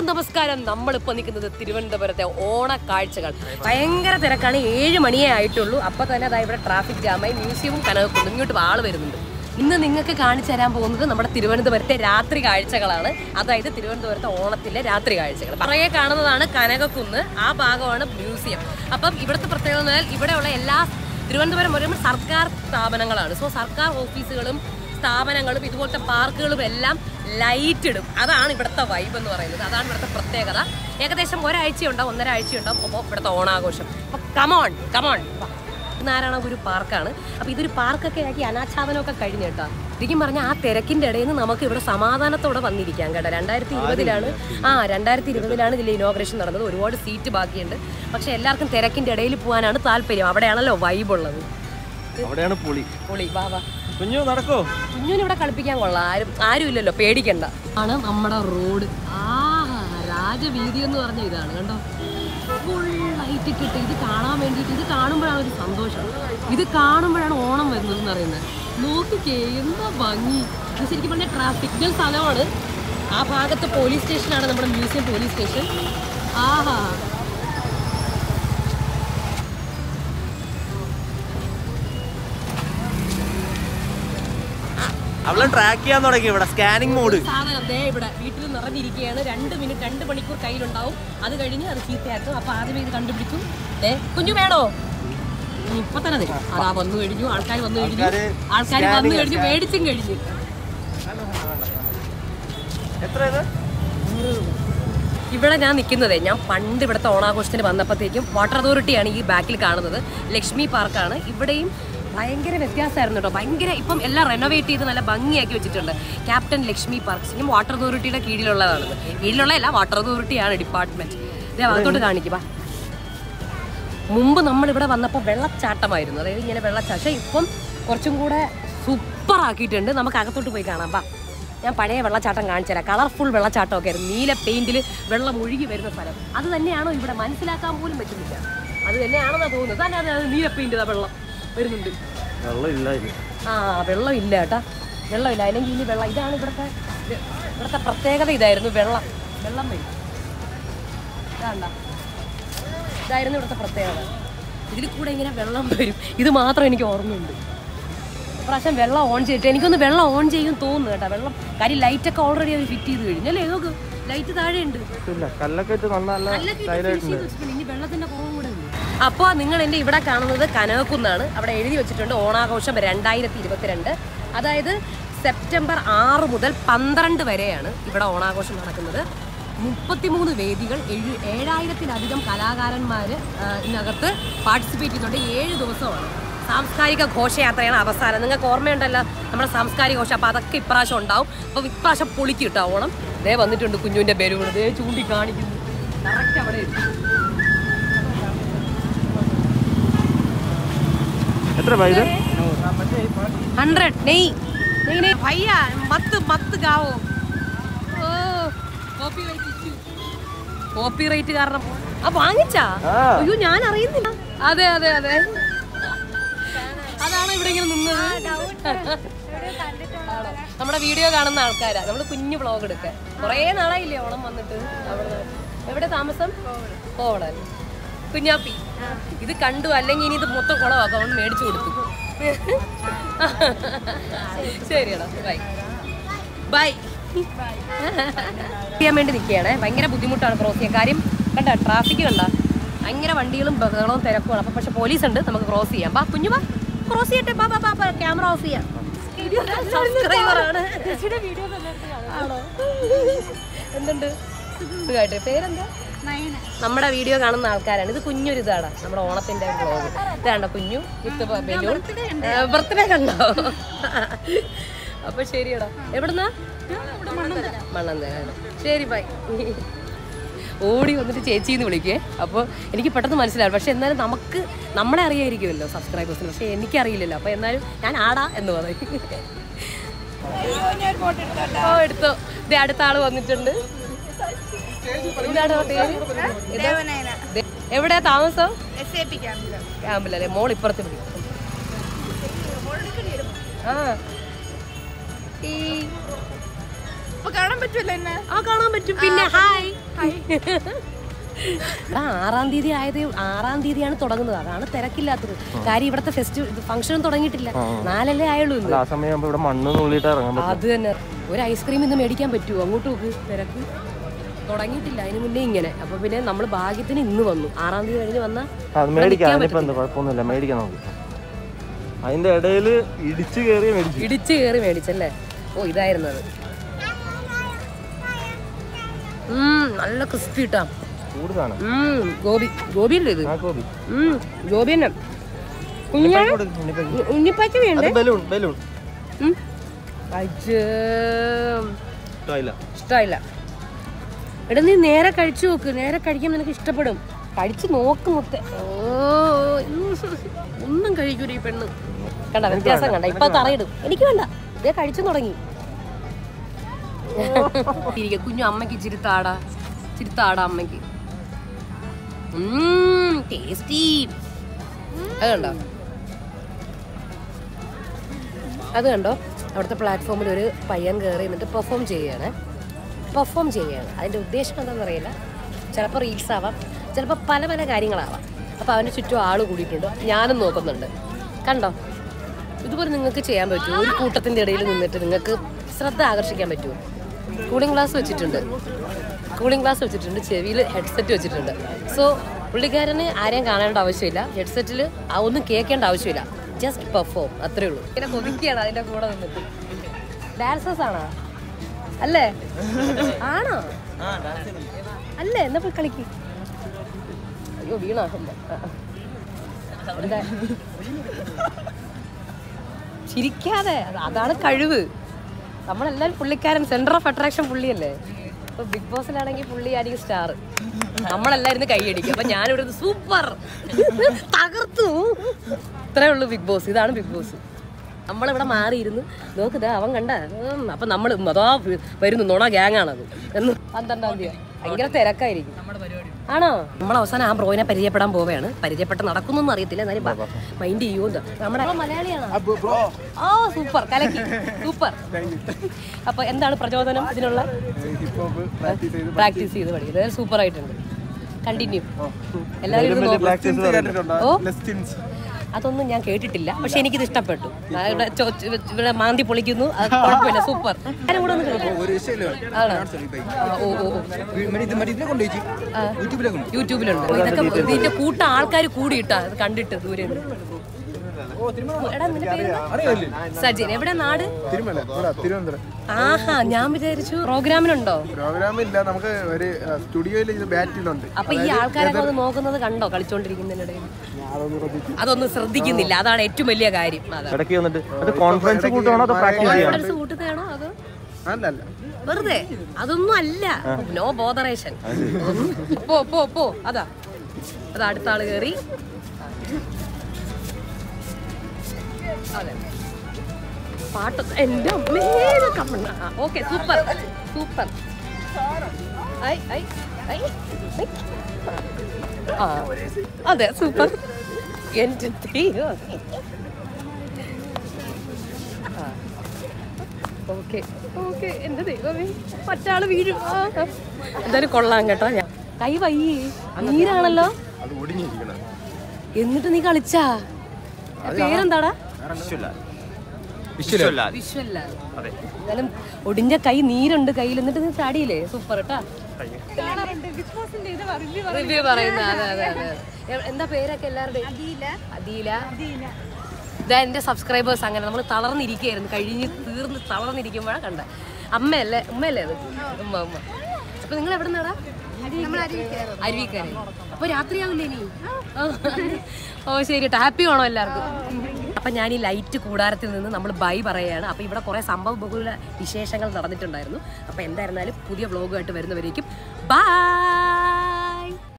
നമസ്കാരം നമ്മളിപ്പോൾ നിൽക്കുന്നത് തിരുവനന്തപുരത്തെ ഓണക്കാഴ്ചകൾ ഭയങ്കര തിരക്കാണ് ഏഴ് മണിയേ ആയിട്ടുള്ളൂ അപ്പോൾ തന്നെ അതാ ഇവിടെ ട്രാഫിക് ജാമായി മ്യൂസിയവും കനകക്കുണ്ടും ഇങ്ങോട്ട് ആള് വരുന്നുണ്ട് ഇന്ന് നിങ്ങൾക്ക് കാണിച്ചു തരാൻ പോകുന്നത് നമ്മുടെ തിരുവനന്തപുരത്തെ രാത്രി കാഴ്ചകളാണ് അതായത് തിരുവനന്തപുരത്തെ ഓണത്തിലെ രാത്രി കാഴ്ചകൾ പുറകെ കാണുന്നതാണ് കനകക്കുന്ന് ആ ഭാഗമാണ് മ്യൂസിയം അപ്പം ഇവിടുത്തെ പ്രത്യേകത എന്ന് പറഞ്ഞാൽ ഇവിടെയുള്ള എല്ലാ തിരുവനന്തപുരം പറയുമ്പോൾ സർക്കാർ സ്ഥാപനങ്ങളാണ് സോ സർക്കാർ ഓഫീസുകളും സ്ഥാപനങ്ങളും ഇതുപോലത്തെ പാർക്കുകളും എല്ലാം ലൈറ്റ് ഇടും അതാണ് ഇവിടുത്തെ വൈബ് എന്ന് പറയുന്നത് അതാണ് ഇവിടുത്തെ പ്രത്യേകത ഏകദേശം ഒരാഴ്ചയുണ്ടാവും ഒന്നര ആഴ്ചയുണ്ടാവും അപ്പോൾ ഇവിടുത്തെ ഓണാഘോഷം അപ്പോൾ കമോൺ കമോൺ നാരായണ ഗുരു പാർക്കാണ് അപ്പോൾ ഇതൊരു പാർക്കൊക്കെ ആക്കി അനാച്ഛാദനമൊക്കെ കഴിഞ്ഞു കേട്ടോ ശരിക്കും പറഞ്ഞാൽ ആ തിരക്കിൻ്റെ ഇടയിൽ നിന്ന് നമുക്ക് ഇവിടെ സമാധാനത്തോടെ വന്നിരിക്കാം കേട്ടോ രണ്ടായിരത്തി ഇരുപതിലാണ് ആ രണ്ടായിരത്തി ഇരുപതിലാണ് ഇതിൽ ഇനോഗ്രേഷൻ നടന്നത് ഒരുപാട് സീറ്റ് ബാക്കിയുണ്ട് പക്ഷേ എല്ലാവർക്കും തിരക്കിൻ്റെ ഇടയിൽ പോകാനാണ് താല്പര്യം അവിടെയാണല്ലോ വൈബ് ഉള്ളത് അവിടെയാണ് പുളി പൊളി വാ വാ കുഞ്ഞു നടക്കോ കുഞ്ഞിന് ഇവിടെ കളിപ്പിക്കാൻ കൊള്ളാം ആരും ആരും ഇല്ലല്ലോ പേടിക്കണ്ട ആണ് നമ്മുടെ റോഡ് ആ രാജവീതി എന്ന് പറഞ്ഞ ഇതാണ് കണ്ടോ ഫുൾ ലൈറ്റ് ഒക്കെ ഇട്ട് ഇത് കാണാൻ വേണ്ടിയിട്ട് ഇത് കാണുമ്പോഴാണ് ഒരു സന്തോഷം ഇത് കാണുമ്പോഴാണ് ഓണം വരുന്നത് എന്ന് പറയുന്നത് നോക്കിക്കേ എന്താ ഭംഗി ഇത് ശരിക്കും പറഞ്ഞാൽ ട്രാഫിക്കൽ സ്ഥലമാണ് ആ ഭാഗത്ത് പോലീസ് സ്റ്റേഷനാണ് നമ്മുടെ മ്യൂസിയം പോലീസ് സ്റ്റേഷൻ ആഹാ അവളെ ട്രാക്ക് ചെയ്യാൻ തുടങ്ങി ഇവിടെ സ്കാനിങ് മോഡ് സാധനം ദേ ഇവിടെ വീട്ടിൽ നിറഞ്ഞിരിക്കുകയാണ് രണ്ട് മിനിറ്റ് രണ്ട് മണിക്കൂർ കയ്യിലുണ്ടാവും അത് കഴിഞ്ഞ് അത് ചീത്തയാക്കും അപ്പൊ ആദ്യമേ ഇത് കണ്ടുപിടിക്കും ദേ കുഞ്ഞു വേണോ ഇപ്പൊ തന്നെ തരും അതാ വന്നു കഴിഞ്ഞു ആൾക്കാർ വന്നു കഴിഞ്ഞു ആൾക്കാര് ആൾക്കാർ വന്നു കഴിഞ്ഞു മേടിച്ചും കഴിഞ്ഞു എത്ര ഇത് ഇവിടെ ഞാൻ നിൽക്കുന്നതേ ഞാൻ പണ്ട് ഇവിടുത്തെ ഓണാഘോഷത്തിന് വന്നപ്പോഴത്തേക്കും വാട്ടർ അതോറിറ്റിയാണ് ഈ ബാക്കിൽ കാണുന്നത് ലക്ഷ്മി പാർക്കാണ് ഇവിടെയും ഭയങ്കര വ്യത്യാസമായിരുന്നു കേട്ടോ ഭയങ്കര ഇപ്പം എല്ലാം റെനോവേറ്റ് ചെയ്ത് നല്ല ഭംഗിയാക്കി വെച്ചിട്ടുണ്ട് ക്യാപ്റ്റൻ ലക്ഷ്മി പാർക്ക് ശരിക്കും വാട്ടർ അതോറിറ്റിയുടെ കീഴിലുള്ളതാണ് കീഴിലുള്ളതല്ല വാട്ടർ അതോറിറ്റിയാണ് ഡിപ്പാർട്ട്മെന്റ് ഇത് അകത്തോട്ട് കാണിക്കുക മുമ്പ് നമ്മൾ ഇവിടെ വന്നപ്പോൾ വെള്ളച്ചാട്ടമായിരുന്നു അതായത് ഇങ്ങനെ വെള്ളച്ചാട്ടം പക്ഷേ ഇപ്പം കുറച്ചും കൂടെ സൂപ്പർ ആക്കിയിട്ടുണ്ട് നമുക്ക് അകത്തോട്ട് പോയി കാണാം ബാ ഞാൻ പഴയ വെള്ളച്ചാട്ടം കാണിച്ചു തരാം കളർഫുൾ വെള്ളച്ചാട്ടമൊക്കെ ആയിരുന്നു നീല പെയിന്റിൽ വെള്ളം ഒഴുകി വരുന്ന സ്ഥലം അത് തന്നെയാണോ ഇവിടെ മനസ്സിലാക്കാൻ പോലും പറ്റുന്നില്ല അത് തന്നെയാണെന്നാ തോന്നുന്നത് തന്നെ അതെ, അത് നീല പെയിന്റ് വെള്ളം വരുന്നുണ്ട് വെള്ളം ഇല്ല ഇത് ആ വെള്ളം ഇല്ല കേട്ടാ വെള്ളമില്ല അല്ലെങ്കിൽ ഇനി വെള്ളം ഇതാണ് ഇവിടുത്തെ ഇവിടുത്തെ പ്രത്യേകത ഇതായിരുന്നു വെള്ളം വെള്ളം വരും ഇതാണ്ട ഇതായിരുന്നു ഇവിടുത്തെ പ്രത്യേകത ഇതിൽ കൂടെ ഇങ്ങനെ വെള്ളം വരും ഇത് മാത്രം എനിക്ക് ഓർമ്മയുണ്ട് ഇപ്രാവശ്യം വെള്ളം ഓൺ ചെയ്തിട്ട് എനിക്കൊന്ന് വെള്ളം ഓൺ ചെയ്യും തോന്നുന്നു കേട്ടോ വെള്ളം കാര്യം ലൈറ്റൊക്കെ ഓൾറെഡി അവർ ഫിറ്റ് ചെയ്ത് കഴിഞ്ഞു അല്ലേ നോക്ക് ലൈറ്റ് താഴെയുണ്ട് ഇല്ല കല്ലൊക്കെ ഇട്ട് നല്ല നല്ല ഇനി വെള്ളത്തിന്റെ കുറവും കൂടെ ഉണ്ട് അപ്പോൾ നിങ്ങൾ എൻ്റെ ഇവിടെ കാണുന്നത് കനകക്കുന്നാണ് അവിടെ എഴുതി വെച്ചിട്ടുണ്ട് ഓണാഘോഷം രണ്ടായിരത്തി ഇരുപത്തിരണ്ട് അതായത് സെപ്റ്റംബർ ആറ് മുതൽ പന്ത്രണ്ട് വരെയാണ് ഇവിടെ ഓണാഘോഷം നടക്കുന്നത് മുപ്പത്തിമൂന്ന് വേദികൾ ഏഴ് ഏഴായിരത്തിലധികം കലാകാരന്മാർ ഇതിനകത്ത് പാർട്ടിസിപ്പേറ്റ് ചെയ്യുന്നുണ്ട് ഏഴ് ദിവസമാണ് സാംസ്കാരിക ഘോഷയാത്രയാണ് അവസാനം നിങ്ങൾക്ക് ഓർമ്മയുണ്ടല്ലോ നമ്മുടെ സാംസ്കാരിക ഘോഷം അപ്പോൾ അതൊക്കെ ഇപ്രാവശ്യം ഉണ്ടാവും അപ്പോൾ ഇപ്രാവശ്യം പൊളിക്കും കേട്ടോ ഓണം ദേ വന്നിട്ടുണ്ട് കുഞ്ഞുവിൻ്റെ ബലൂൺ ദേ ചൂണ്ടി കാണിക്കുന്നു കറക്റ്റ് അവിടെ എത്തി എത്ര പൈസ हंड्रेड नहीं नहीं नहीं भैया मत मत गाओ കോപ്പിറൈറ്റ് ഇഷ്യൂ കോപ്പിറൈറ്റ് കാരണം ആ വാങ്ങിച്ചാ ആ. അയ്യോ ഞാൻ അറിയുന്നില്ല അതെ അതെ അതെ അതാണ് ഇവിടെ ഇങ്ങനെ നിന്നത് ആണോ? നമ്മുടെ വീഡിയോ കാണുന്ന ആൾക്കാരാ നമ്മൾ കുഞ്ഞു വ്ളോഗ് എടുക്കാൻ കുറേ നാളായില്ലേ ഓണം വന്നിട്ട് അവിടെ എവിടെ താമസം കോവളൻ കുഞ്ഞാപ്പി ഇത് കണ്ടു അല്ലെങ്കിൽ ഇനി ഇത് മൊത്തം കുളമാക്കാം അവൻ മേടിച്ചു കൊടുത്തു ശരിയടാ ബൈ ബൈ ചെയ്യാൻ വേണ്ടി നിൽക്കുകയാണ് ഭയങ്കര ബുദ്ധിമുട്ടാണ് ക്രോസ് ചെയ്യാൻ കാര്യം കണ്ട ട്രാഫിക് കണ്ട ഭയങ്കര വണ്ടികളും ബഹളവും തിരക്കുമാണ് അപ്പം പക്ഷെ പോലീസ് ഉണ്ട് നമുക്ക് ക്രോസ് ചെയ്യാം ബാ കുഞ്ഞു ബാ ക്രോസ് ചെയ്യട്ടെ ബാ ബാ ബാ ക്യാമറ ഓഫ് ചെയ്യാം സബ്സ്ക്രൈബറാണ് ആണോ എന്തുണ്ട് സുഖമായിട്ട് പേരെന്താ നമ്മുടെ വീഡിയോ കാണുന്ന ആൾക്കാരാണ് ഇത് കുഞ്ഞൊരു ഇതാണ് നമ്മുടെ ഓണത്തിന്റെ വ്ളോഗ് ഇതാണ്ട കുഞ്ഞു വിത്ത് ബലൂൺ ബർത്ത്ഡേ കണ്ടോ അപ്പൊ ശരിയടാ എവിടുന്നാ മണ്ണന്തര ശരി ബൈ ഓടി വന്നിട്ട് ചേച്ചിന്ന് വിളിക്കേ അപ്പോൾ എനിക്ക് പെട്ടെന്ന് മനസ്സിലാവും പക്ഷെ എന്നാലും നമുക്ക് നമ്മളെ അറിയായിരിക്കുമല്ലോ സബ്സ്ക്രൈബേഴ്സിന് പക്ഷെ എനിക്കറിയില്ലല്ലോ അപ്പോൾ എന്നാലും ഞാൻ ആടാ എന്ന് പറയും ഓ എടുത്തോ ഇത് അടുത്ത ആള് വന്നിട്ടുണ്ട് എന്താണ് പേര് ഇത്? ദേ- എവിടെയാ താമസം ക്യാമ്പിലല്ലേ മോൾ ഇപ്പുറത്ത് പിടിക്കും ആ ഈ അപ്പൊ കാണാൻ പറ്റുമല്ലോ എന്നെ ആ കാണാൻ പറ്റും പിന്നെ ഹായ് എടാ, ആറാം തീയതി ആയത് ആറാം തീയതിയാണ് തുടങ്ങുന്നത് അതാണ് തിരക്കില്ലാത്തത് കാര്യം ഇവിടുത്തെ ഫെസ്റ്റിവൽ ഫംഗ്ഷനും തുടങ്ങിയിട്ടില്ല നാലല്ലേ ആയുള്ളൂ ഇന്ന് അല്ല ആ സമയം ഇവിടെ മണ്ണ് നുള്ളിയിട്ട് ഇറങ്ങാൻ പറ്റും അത് തന്നെ ഒരു ഐസ്ക്രീം ഇന്ന് മേടിക്കാൻ പറ്റുമോ അങ്ങോട്ട് നോക്ക് തിരക്ക് തുടങ്ങിയിട്ടില്ല അതിന് മുന്നേ ഇങ്ങനെ അപ്പൊ പിന്നെ നമ്മൾ ഭാഗ്യത്തിന് ഇന്ന് വന്നു ആറാം തീയതി കഴിഞ്ഞ് വന്ന അത് മേടിക്കാം അതിനിപ്പോ എന്താ കുഴപ്പമൊന്നുമില്ല മേടിക്കാം നമുക്ക് അതിന്റെ ഇടയിൽ ഇടിച്ചു കയറി മേടിച്ചു ഇടിച്ച് കയറി മേടിച്ചല്ലേ ഓ ഇതായിരുന്നു അത് ഉം, നല്ല ക്രിസ്പി ഇട്ടാ കൂടുതലാണ് ഉം, ഗോപി ഗോപി അല്ലേ ഇത് ആ കോപി ഉം, ഗോപി തന്നെ കുഞ്ഞാണ് ഉണ്ണിപ്പാച്ച വേണ്ടേ ബലൂൺ ബലൂൺ ഉം. അയ്യേ. ഇഷ്ടമായില്ല ഇഷ്ടമായില്ല എടാ നീ നേരെ കഴിച്ചു നോക്ക് നേരെ കഴിക്കാൻ നിനക്ക് ഇഷ്ടപ്പെടും കഴിച്ചു നോക്ക് മുത്ത ഓ ഉം. ഒന്നും കഴിക്കൂല ഈ പെണ്ണ് കണ്ട വ്യത്യാസം കണ്ട ഇപ്പൊ തറയിടും എനിക്ക് വേണ്ട ഇതേ കഴിച്ചു തുടങ്ങി ഇരിക്ക, കുഞ്ഞു അമ്മയ്ക്ക് ഇച്ചിരി താടാ ഇച്ചിരി താടാ അമ്മയ്ക്ക് ടേസ്റ്റി അത് കണ്ടോ അത് കണ്ടോ അവിടുത്തെ പ്ലാറ്റ്ഫോമിൽ ഒരു പയ്യൻ കയറി എന്നിട്ട് പെർഫോം ചെയ്യുകയാണ് പെർഫോം ചെയ്യുകയാണ് അതിൻ്റെ ഉദ്ദേശം എന്താണെന്ന് അറിയില്ല ചിലപ്പോൾ റീൽസ് ആവാം ചിലപ്പോൾ പല പല കാര്യങ്ങളാവാം അപ്പോൾ അവൻ്റെ ചുറ്റും ആൾ കൂടിയിട്ടുണ്ട് ഞാനും നോക്കുന്നുണ്ട് കണ്ടോ ഇതുപോലെ നിങ്ങൾക്ക് ചെയ്യാൻ പറ്റുമോ ഒരു കൂട്ടത്തിൻ്റെ ഇടയിൽ നിന്നിട്ട് നിങ്ങൾക്ക് ശ്രദ്ധ ആകർഷിക്കാൻ പറ്റുമോ കൂളിംഗ് ഗ്ലാസ് വെച്ചിട്ടുണ്ട് കൂളിംഗ് ഗ്ലാസ് വെച്ചിട്ടുണ്ട് ചെവിയിൽ ഹെഡ്സെറ്റ് വെച്ചിട്ടുണ്ട് സോ പുള്ളിക്കാരന് ആരെയും കാണേണ്ട ആവശ്യമില്ല ഹെഡ്സെറ്റിൽ ഒന്നും കേൾക്കേണ്ട ആവശ്യമില്ല ജസ്റ്റ് പെർഫോം അത്രേ ഉള്ളൂ ഇങ്ങനെ കൊതിക്കുകയാണ് അതിൻ്റെ കൂടെ നിന്നിട്ട് ഡാൻസേഴ്സ് ആണോ അല്ലേ ആണോ അല്ലേ എന്നാ പോയി കളിക്ക് അയ്യോ വീണ എന്താ ചിരിക്കാതെ അത് അതാണ് കഴിവ് നമ്മളെല്ലാവരും പുള്ളിക്കാരൻ സെന്റർ ഓഫ് അട്രാക്ഷൻ പുള്ളിയല്ലേ ഇപ്പൊ ബിഗ് ബോസിലാണെങ്കിൽ പുള്ളിയായിരിക്കും സ്റ്റാർ നമ്മളെല്ലാരും കൈയടിക്കും അപ്പൊ ഞാനിവിടെ സൂപ്പർ തകർത്തു ഇത്രേ ഉള്ളൂ ബിഗ് ബോസ് ഇതാണ് ബിഗ് ബോസ് നമ്മളിവിടെ മാറിയിരുന്നു നോക്കുതാ അവൻ കണ്ട ഉം, അപ്പൊ നമ്മൾ അതാ വരുന്നു നുണ ഗ്യാങ്ങാണത് എന്ന് പന്ത്രണ്ടാം തീയതി ഭയങ്കര തിരക്കായിരിക്കും ആണോ നമ്മൾ അവസാനം ആ ബ്രോയിനെ പരിചയപ്പെടാൻ പോവുകയാണ് പരിചയപ്പെട്ട് നടക്കുന്നൊന്നും അറിയത്തില്ല എന്നാലും മൈൻഡ് ചെയ്യുമോ നമ്മുടെ മലയാളിയാണോ ഓ സൂപ്പർ കലക്കി സൂപ്പർ അപ്പൊ എന്താണ് പ്രചോദനം ഇതിനുള്ള പ്രാക്ടീസ് ചെയ്ത് പഠിക്കുന്നത് സൂപ്പർ ആയിട്ടുണ്ട് കണ്ടിന്യൂ എല്ലാവരും ഇത് നോക്ക്. ഓ അതൊന്നും ഞാൻ കേട്ടിട്ടില്ല പക്ഷെ എനിക്കിത് ഇഷ്ടപ്പെട്ടു ആ, ഇവിടെ ചോ- ചോ- ഇവിടെ മാന്തി പൊളിക്കുന്നു അത് കുഴപ്പമില്ല സൂപ്പർ ഞാനും കൂടെ ഒന്ന് കേൾക്കും ആണോ ആ, ഓ ഓ ഓ യൂട്യൂബിലുണ്ട് ഇതൊക്കെ ഇതിന്റെ കൂട്ട ആൾക്കാർ കൂടിയിട്ടാ ഇത് കണ്ടിട്ട് ദൂരെ നിന്ന്. എടാ നിന്റെ പേര് സജിൻ എവിടെ നാട് തിരുമല ഇവിടെ തിരുവനന്തപുരം ആഹാ ഞാൻ വിചാരിച്ചു പ്രോഗ്രാമിനുണ്ടോ പ്രോഗ്രാമില്ല നമുക്ക് ഒരു സ്റ്റുഡിയോയിൽ ഇത് ബാറ്റിലുണ്ട് അപ്പൊ ഈ ആൾക്കാരൊക്കെ അത് നോക്കുന്നത് കണ്ടോ കളിച്ചോണ്ടിരിക്കുന്നതിനിടയിൽ അതൊന്ന് ശ്രദ്ധിച്ചു അതൊന്നും ശ്രദ്ധിക്കുന്നില്ല അതാണ് ഏറ്റവും വലിയ കാര്യം അതാണ് ഇടയ്ക്ക് വന്നിട്ട് അത് കോൺഫറൻസ് കൂട്ടുവാണോ അതോ പ്രാക്ടീസ് ചെയ്യാണോ കോൺഫിഡൻസ് കൂട്ടുന്നതാണോ അതോ അല്ല അല്ല വെറുതെ അതൊന്നും അല്ല നോ ബോധറേഷൻ പോ പോ പോ അതാ അതാ അടുത്ത ആള് കയറി അതെ പാട്ട് എന്റെ അമ്മേ ഓക്കെ സൂപ്പർ സൂപ്പർ ഐ ഐ ഐ ഐ. ആ അതെ സൂപ്പർ എന്റെ ദൈവം ഓക്കെ ഓക്കെ എന്റെ ദൈവമേ മറ്റാള് വീഴും ആ, ആ. എന്തായാലും കൊള്ളാം കേട്ടോ ഞാൻ കൈ വയ്യേ നീരാണല്ലോ അത് ഒടിഞ്ഞിരിക്കണം എന്നിട്ട് നീ കളിച്ചാ പേരെന്താടാ വിശ്വല്ല വിശ്വല്ല എന്നാലും ഒടിഞ്ഞ കൈ നീരുണ്ട് കയ്യിൽ എന്നിട്ട് നീ ചാടിയില്ലേ സൂപ്പർ കേട്ടാ റിവ്യൂ പറയുന്ന അതെ അതെ അതെ എ- എന്താ പേരൊക്കെ എല്ലാവരുടെയും അദീല ഇതാ എന്റെ സബ്സ്ക്രൈബേഴ്സ് അങ്ങനെ നമ്മൾ തളർന്നിരിക്കുകയായിരുന്നു കഴിഞ്ഞ് തീർന്ന് തളർന്നിരിക്കുമ്പോഴാണ് കണ്ട അമ്മയല്ലേ ഉമ്മയല്ലേ അത് ഉമ്മ ഉമ്മ അപ്പൊ നിങ്ങൾ എവിടെ നിന്നാടാ അരുവിക്കാരെ അപ്പൊ രാത്രിയാവില്ലേ ഇനി ഓ ശരി കേട്ടോ ഹാപ്പി ആണോ എല്ലാവർക്കും അപ്പൊ ഞാൻ ഈ ലൈറ്റ് കൂടാരത്തിൽ നിന്ന് നമ്മൾ ബൈ പറയുകയാണ് അപ്പൊ ഇവിടെ കുറെ സംഭവ ബഹുല വിശേഷങ്ങൾ നടന്നിട്ടുണ്ടായിരുന്നു അപ്പൊ എന്തായിരുന്നാലും പുതിയ വ്ളോഗുമായിട്ട് വരുന്നവരേക്കും ബൈ